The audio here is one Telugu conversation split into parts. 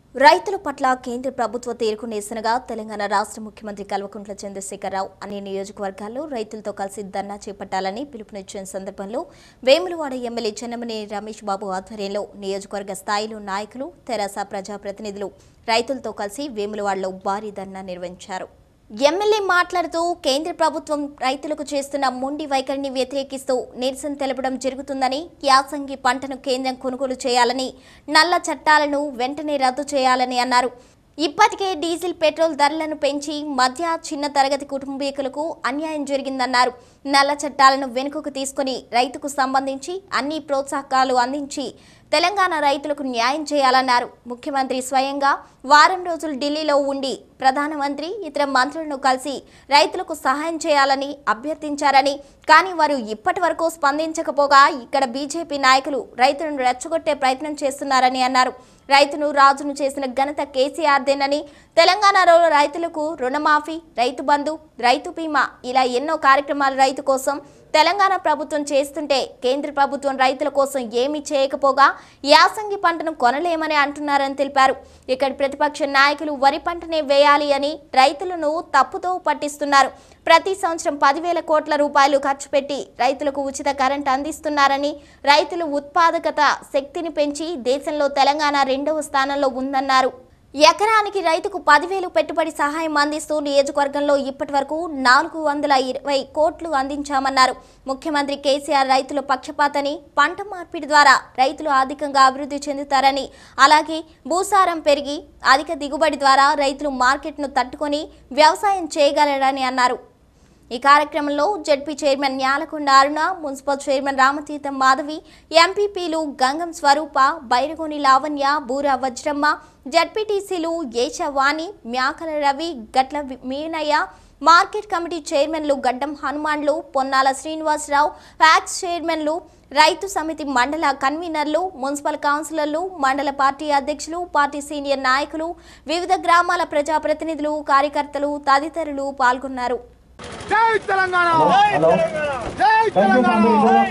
రైతుల పట్ల కేంద్ర ప్రభుత్వ తీరుకు నిరసనగా తెలంగాణ రాష్ట్ర ముఖ్యమంత్రి కల్వకుంట్ల చంద్రశేఖరరావు అన్ని నియోజకవర్గాల్లో రైతులతో కలిసి ధర్నా చేపట్టాలని పిలుపునిచ్చిన సందర్భంలో వేములవాడ ఎమ్మెల్యే చెన్నమనేని రమేష్ బాబు ఆధ్వర్యంలో నియోజకవర్గ స్థాయిలో నాయకులు తెరాస ప్రజాప్రతినిధులు రైతులతో కలిసి వేములవాడలో భారీ ధర్నా నిర్వహించారు ఎమ్మెల్యే మాట్లాడుతూ కేంద్ర ప్రభుత్వం రైతులకు చేస్తున్న మొండి వైఖరిని వ్యతిరేకిస్తూ నిరసన తెలపడం జరుగుతుందని యాసంగి పంటను కేంద్రం కొనుగోలు చేయాలని నల్ల చట్టాలను వెంటనే రద్దు చేయాలని అన్నారు ఇప్పటికే డీజిల్ పెట్రోల్ ధరలను పెంచి మధ్య చిన్న తరగతి కుటుంబీకులకు అన్యాయం జరిగిందన్నారు నల్ల చట్టాలను వెనుకకు తీసుకుని రైతుకు సంబంధించి అన్ని ప్రోత్సాహకాలు అందించి తెలంగాణ రైతులకు న్యాయం చేయాలన్నారు ముఖ్యమంత్రి స్వయంగా వారం రోజులు ఢిల్లీలో ఉండి ప్రధానమంత్రి ఇతర మంత్రులను కలిసి రైతులకు సహాయం చేయాలని అభ్యర్థించారని కానీ వారు ఇప్పటి వరకు స్పందించకపోగా ఇక్కడ బీజేపీ నాయకులు రైతులను రెచ్చగొట్టే ప్రయత్నం చేస్తున్నారని అన్నారు రైతును రాజును చేసిన ఘనత కేసీఆర్దేనని తెలంగాణలో రైతులకు రుణమాఫీ రైతు బంధు రైతు బీమా ఇలా ఎన్నో కార్యక్రమాలు రైతు కోసం తెలంగాణ ప్రభుత్వం చేస్తుంటే కేంద్ర ప్రభుత్వం రైతుల కోసం ఏమీ చేయకపోగా యాసంగి పంటను కొనలేమని అంటున్నారని తెలిపారు ఇక్కడ ప్రతిపక్ష నాయకులు వరి పంటనే వేయాలి అని రైతులను తప్పుతో పట్టిస్తున్నారు ప్రతి సంవత్సరం పదివేల కోట్ల రూపాయలు ఖర్చు పెట్టి రైతులకు ఉచిత కరెంట్ అందిస్తున్నారని రైతులు ఉత్పాదకత శక్తిని పెంచి దేశంలో తెలంగాణ రెండవ స్థానంలో ఉందన్నారు ఎకరానికి రైతుకు పదివేలు పెట్టుబడి సహాయం అందిస్తూ నియోజకవర్గంలో ఇప్పటి వరకు నాలుగు వందల ఇరవై కోట్లు అందించామన్నారు ముఖ్యమంత్రి కేసీఆర్ రైతుల పక్షపాతని పంట మార్పిడి ద్వారా రైతులు ఆర్థికంగా అభివృద్ధి చెందుతారని అలాగే భూసారం పెరిగి అధిక దిగుబడి ద్వారా రైతులు మార్కెట్ను తట్టుకొని వ్యవసాయం చేయగలరని అన్నారు ఈ కార్యక్రమంలో ZP chairman Nyalakonda Aruna municipal chairman Ramatheertham Madhavi ఎంపీపీలు గంగం స్వరూప బైరగోని లావణ్య బూర వజ్రమ్మ జడ్పీటీసీలు ఏచవాణి మ్యాకల రవి గట్ల వి- మీనయ్య మార్కెట్ కమిటీ చైర్మన్లు గడ్డం హనుమాన్లు పొన్నాల శ్రీనివాసరావు ఫ్యాక్స్ చైర్మన్లు రైతు సమితి మండల కన్వీనర్లు మున్సిపల్ కౌన్సిలర్లు మండల పార్టీ అధ్యక్షులు పార్టీ సీనియర్ నాయకులు వివిధ గ్రామాల ప్రజాప్రతినిధులు కార్యకర్తలు తదితరులు పాల్గొన్నారు జై తెలంగాణ హలో జై తెలంగాణ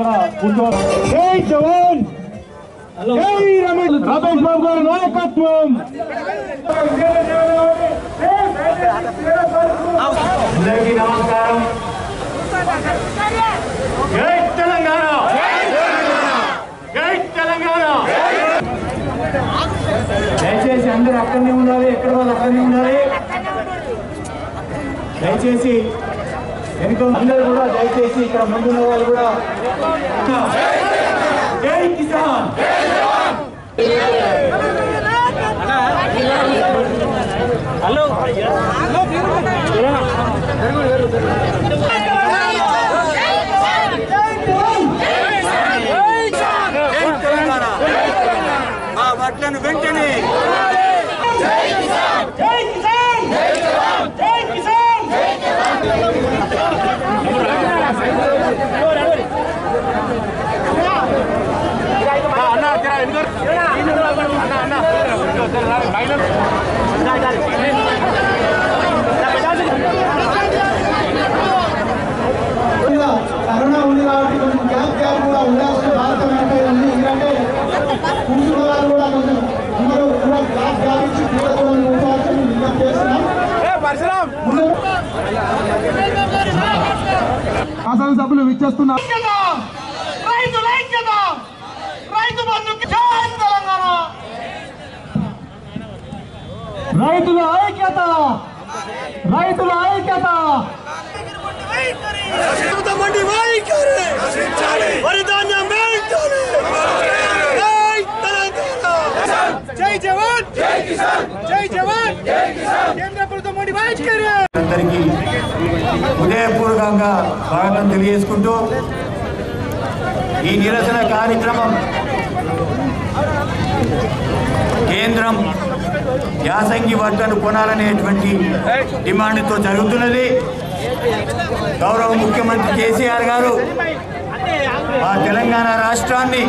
జై జవాన్ జై రమేష్ రమేష్ బాబు గారి నాయకత్వం అందరికీ నమస్కారం జై తెలంగాణ జై తెలంగాణ దయచేసి అందరూ అక్కడనే ఉండాలి ఎక్కడ వాళ్ళు అక్కడనే ఉండాలి దయచేసి వెనుక అందరూ కూడా దయచేసి ఇక్కడ ముందున్న వాళ్ళు కూడా జై కిసాన్ మా వడ్లను వెంటనే జై కిసాన్ జై కిసాన్ జై కిసాన్ కూడా కరోనా ఉంది కాబట్టి కొంచెం గ్యాప్ గ్యాప్ కూడా ఉండాల్సిన బాధ్యత మనపై ఉంది ఎందుకంటే కూర్చున్న వాళ్ళు కూడా కొంచెం అందరూ కూడా గ్యాప్ గ్యాప్ ఇచ్చి కూర్చోవాలని ఉంచాల్సి విజ్ఞప్తి చేస్తున్నాం ముందు శాసనసభ్యులు విచ్చేస్తున్నారు రైతు ఐక్యత రైతు బంధు జై తెలంగాణ రైతుల ఐక్యత రైతుల ఐక్యత మండి వైఖరి వరి ధాన్యం వేయించాలి జై తెలంగాణ జై జవాన్ జై కిసాన్ జై జవాన్ జై కిసాన్ కేంద్ర ప్రభుత్వం మండి వైఖరి అందరికీ హృదయపూర్వకంగా స్వాగతం తెలియజేసుకుంటూ ఈ నిరసన కార్యక్రమం కేంద్రం యాసంగి వడ్లను కొనాలనేటువంటి డిమాండ్తో జరుగుతున్నది గౌరవ ముఖ్యమంత్రి కేసీఆర్ గారు మా తెలంగాణ రాష్ట్రాన్ని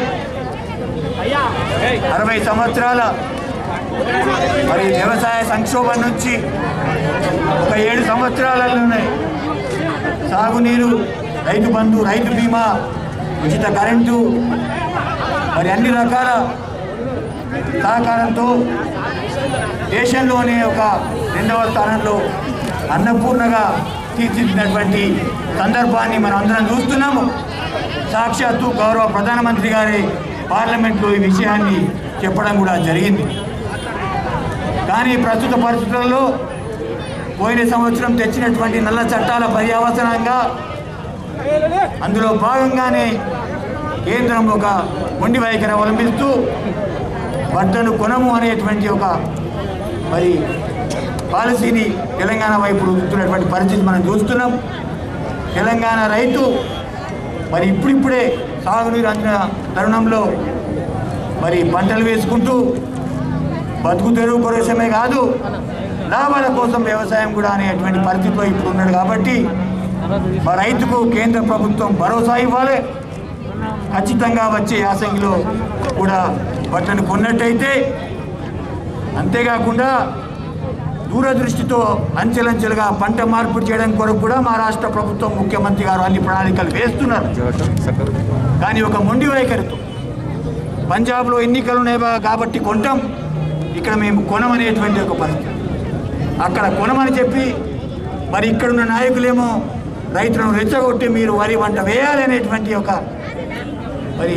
అరవై సంవత్సరాల మరి వ్యవసాయ సంక్షోభం నుంచి ఒక ఏడు సంవత్సరాలలోనే సాగునీరు రైతు బంధు రైతు బీమా ఉచిత కరెంటు మరి అన్ని రకాల సహకారంతో దేశంలోనే ఒక రెండవ స్థానంలో అన్నపూర్ణగా తీర్చిదిద్దినటువంటి సందర్భాన్ని మనం అందరం చూస్తున్నాము సాక్షాత్తు గౌరవ ప్రధానమంత్రి గారి పార్లమెంట్లో ఈ విషయాన్ని చెప్పడం కూడా జరిగింది కానీ ప్రస్తుత పరిస్థితుల్లో పోయిన సంవత్సరం తెచ్చినటువంటి నల్ల చట్టాల పర్యవసనంగా అందులో భాగంగానే కేంద్రం ఒక మొండి వైఖరి అవలంబిస్తూ బట్టను కొనము అనేటువంటి ఒక మరి పాలసీని తెలంగాణ వైపు రుద్దుతున్నటువంటి పరిస్థితి మనం చూస్తున్నాం తెలంగాణ రైతు మరి ఇప్పుడిప్పుడే సాగునీరు అందిన తరుణంలో మరి పంటలు వేసుకుంటూ బతుకు తెరువు కోసమే కాదు లాభాల కోసం వ్యవసాయం కూడా అనేటువంటి పరిస్థితిలో ఇప్పుడు ఉన్నాడు కాబట్టి మా రైతుకు కేంద్ర ప్రభుత్వం భరోసా ఇవ్వాలి ఖచ్చితంగా వచ్చే యాసంగిలో కూడా బట్టను కొన్నట్టయితే అంతేకాకుండా దూరదృష్టితో అంచెలంచెలుగా పంట మార్పు చేయడం కొరకు కూడా మా రాష్ట్ర ప్రభుత్వం ముఖ్యమంత్రి గారు అన్ని ప్రణాళికలు వేస్తున్నారు కానీ ఒక మొండి వైఖరితో పంజాబ్లో ఎన్నికలు ఉన్నాయి బా- కాబట్టి కొంటాం ఇక్కడ మేము కొనమనేటువంటి ఒక పరిస్థితి అక్కడ కొనమని చెప్పి మరి ఇక్కడున్న నాయకులేమో రైతులను రెచ్చగొట్టి మీరు వరి వంట వేయాలి అనేటువంటి ఒక మరి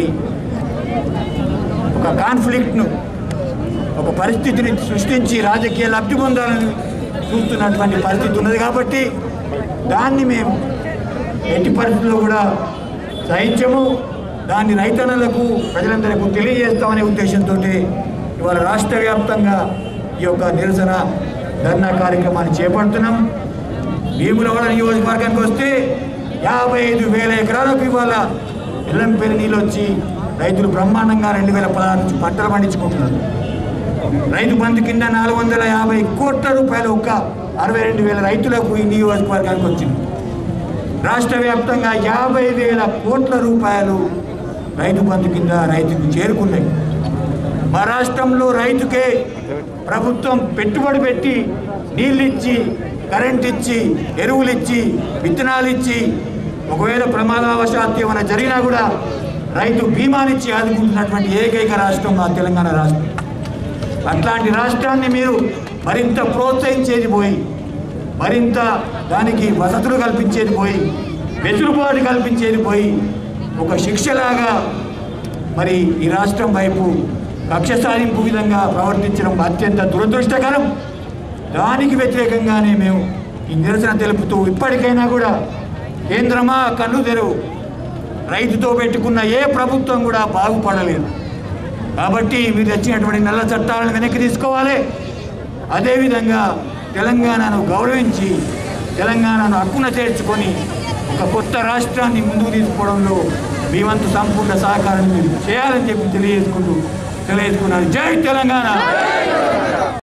ఒక కాన్ఫ్లిక్ట్ను ఒక పరిస్థితిని సృష్టించి రాజకీయ లబ్ధి పొందాలని చూస్తున్నటువంటి పరిస్థితి ఉన్నది కాబట్టి దాన్ని మేము ఎట్టి పరిస్థితుల్లో కూడా సహించము దాన్ని రైతన్నలకు ప్రజలందరికీ తెలియజేస్తామనే ఉద్దేశంతో ఇవాళ రాష్ట్ర వ్యాప్తంగా ఈ యొక్క నిరసన ధర్నా కార్యక్రమాన్ని చేపడుతున్నాం భీములవాడ నియోజకవర్గానికి వస్తే యాభై ఐదు వేల ఎకరాలకు ఇవాళ ఎల్లంపల్లి నీళ్ళు వచ్చి రైతులు బ్రహ్మాండంగా రెండు వేల పదహారు నుంచి పంటలు పండించుకుంటున్నారు రైతు బంధు కింద నాలుగు వందల యాభై కోట్ల రూపాయలు ఒక్క అరవై రెండు వేల రైతులకు ఈ నియోజకవర్గానికి వచ్చింది రాష్ట్ర వ్యాప్తంగా యాభై వేల కోట్ల రూపాయలు రైతు బంధు కింద రైతుకు చేరుకున్నాయి మా రాష్ట్రంలో రైతుకే ప్రభుత్వం పెట్టుబడి పెట్టి నీళ్ళు ఇచ్చి కరెంట్ ఇచ్చి ఎరువులు ఇచ్చి విత్తనాలు ఇచ్చి ఒకవేళ ప్రమాదవశాత్తు ఏమైనా జరిగినా కూడా రైతు బీమానిచ్చి ఆదుకుంటున్నటువంటి ఏకైక రాష్ట్రం మా తెలంగాణ రాష్ట్రం అట్లాంటి రాష్ట్రాన్ని మీరు మరింత ప్రోత్సహించేది పోయి మరింత దానికి వసతులు కల్పించేది పోయి వెసులుబాటు కల్పించేది పోయి ఒక శిక్షలాగా మరి ఈ రాష్ట్రం వైపు కక్ష సాధింపు విధంగా ప్రవర్తించడం అత్యంత దురదృష్టకరం దానికి వ్యతిరేకంగానే మేము ఈ నిరసన తెలుపుతూ ఇప్పటికైనా కూడా కేంద్రమా కన్ను తెరువు రైతుతో పెట్టుకున్న ఏ ప్రభుత్వం కూడా బాగుపడలేదు కాబట్టి మీరు తెచ్చినటువంటి నల్ల చట్టాలను వెనక్కి తీసుకోవాలి అదేవిధంగా తెలంగాణను గౌరవించి తెలంగాణను హక్కున చేర్చుకొని ఒక కొత్త రాష్ట్రాన్ని ముందుకు తీసుకోవడంలో మీ వంతు సంపూర్ణ సహకారం మీరు చేయాలని చెప్పి తెలియజేసుకుంటూ తెలియజేసుకున్నాను జై తెలంగాణ